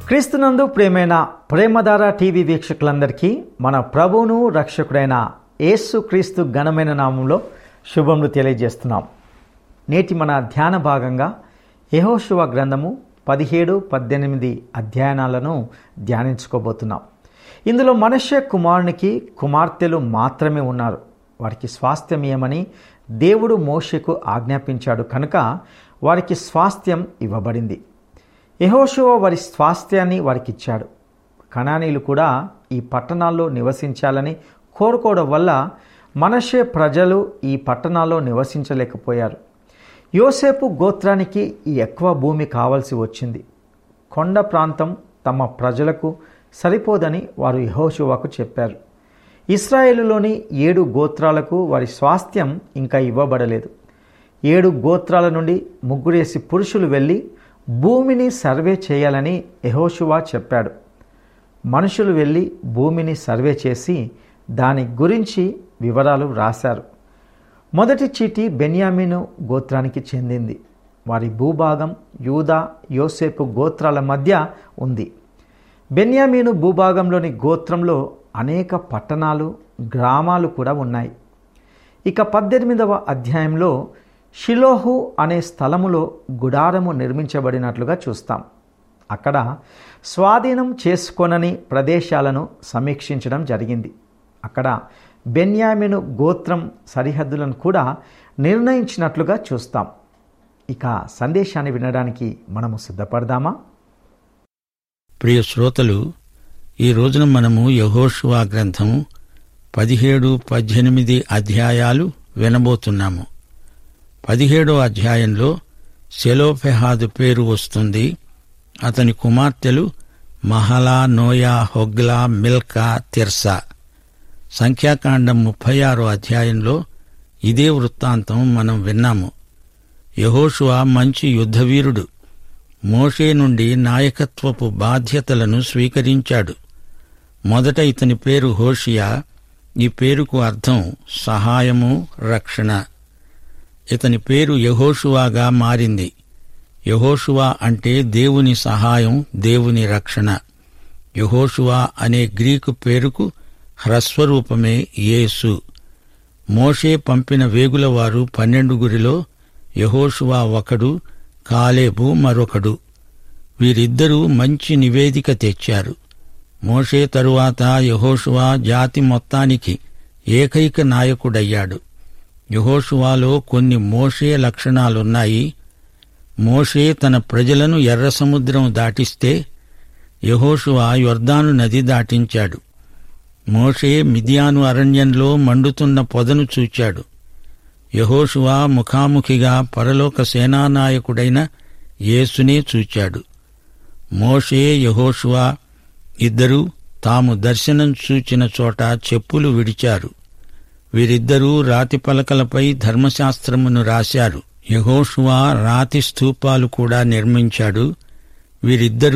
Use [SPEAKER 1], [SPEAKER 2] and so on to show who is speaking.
[SPEAKER 1] క్రీస్తునందు ప్రేమైన ప్రేమధార టీవీ వీక్షకులందరికీ మన ప్రభువును రక్షకుడైన యేసు క్రీస్తు ఘనమైన నామంలో శుభములు తెలియజేస్తున్నాం నేటి మన ధ్యాన భాగంగా యెహోషువ గ్రంథము పదిహేడు పద్దెనిమిది అధ్యయనాలను ధ్యానించుకోబోతున్నాం ఇందులో మనుష్య కుమారునికి కుమార్తెలు మాత్రమే ఉన్నారు వారికి స్వాస్థ్యం ఏమని దేవుడు మోషకు ఆజ్ఞాపించాడు కనుక వారికి స్వాస్థ్యం ఇవ్వబడింది యెహోషువ వారి స్వాస్థ్యాన్ని వారికి ఇచ్చాడు కణానీలు కూడా ఈ పట్టణాల్లో నివసించాలని కోరుకోవడం వల్ల మనషే ప్రజలు ఈ పట్టణాల్లో నివసించలేకపోయారు యోసేపు గోత్రానికి ఈ ఎక్కువ భూమి కావాల్సి వచ్చింది కొండ ప్రాంతం తమ ప్రజలకు సరిపోదని వారు యెహోషువకు చెప్పారు ఇస్రాయేలులోని ఏడు గోత్రాలకు వారి స్వాస్థ్యం ఇంకా ఇవ్వబడలేదు ఏడు గోత్రాల నుండి ముగ్గురేసి పురుషులు వెళ్ళి భూమిని సర్వే చేయాలని యెహోషువా చెప్పాడు మనుషులు వెళ్ళి భూమిని సర్వే చేసి దాని గురించి వివరాలు రాశారు మొదటి చీటి బెన్యామీను గోత్రానికి చెందింది వారి భూభాగం యూదా యోసేపు గోత్రాల మధ్య ఉంది బెన్యామీను భూభాగంలోని గోత్రంలో అనేక పట్టణాలు గ్రామాలు కూడా ఉన్నాయి ఇక పద్దెనిమిదవ అధ్యాయంలో షిలోహు అనే స్థలములో గుడారము నిర్మించబడినట్లుగా చూస్తాం అక్కడ స్వాధీనం చేసుకొనని ప్రదేశాలను సమీక్షించడం జరిగింది అక్కడ బెన్యామిను గోత్రం సరిహద్దులను కూడా నిర్ణయించినట్లుగా చూస్తాం ఇక సందేశాన్ని వినడానికి మనము సిద్ధపడదామా
[SPEAKER 2] ప్రియ శ్రోతలు ఈ రోజున మనము యహోషువా గ్రంథం పదిహేడు పద్దెనిమిది అధ్యాయాలు వినబోతున్నాము పదిహేడో అధ్యాయంలో సెలోఫెహాదు పేరు వస్తుంది అతని కుమార్తెలు Mahlah Noah Hoglah Milcah Tirzah సంఖ్యాకాండం ముప్పై ఆరో అధ్యాయంలో ఇదే వృత్తాంతం మనం విన్నాము యహోషువా మంచి యుద్ధవీరుడు మోషే నుండి నాయకత్వపు బాధ్యతలను స్వీకరించాడు మొదట ఇతని పేరు హోషియా ఈ పేరుకు అర్థం సహాయము రక్షణ ఇతని పేరు యహోషువాగా మారింది యహోషువా అంటే దేవుని సహాయం దేవుని రక్షణ యహోషువా అనే గ్రీకు పేరుకు హ్రస్వరూపమే యేసు మోషే పంపిన వేగులవారు పన్నెండుగురిలో యహోషువా ఒకడు కాలేబు మరొకడు వీరిద్దరూ మంచి నివేదిక తెచ్చారు మోషే తరువాత యహోషువా జాతి మొత్తానికి ఏకైక నాయకుడయ్యాడు యహోషువాలో కొన్ని మోషే లక్షణాలున్నాయి మోషే తన ప్రజలను ఎర్ర సముద్రం దాటిస్తే యహోషువా యొర్దాను నది దాటించాడు మోషే మిదియాను అరణ్యంలో మండుతున్న పొదను చూచాడు యహోషువా ముఖాముఖిగా పరలోక సేనానాయకుడైన యేసునే చూచాడు మోషే యహోషువా ఇద్దరూ తాము దర్శనం చూచిన చోట చెప్పులు విడిచారు వీరిద్దరూ రాతి పలకలపై ధర్మశాస్త్రమును రాశారు యహోషువా రాతి స్తూపాలు కూడా నిర్మించాడు వీరిద్దరూ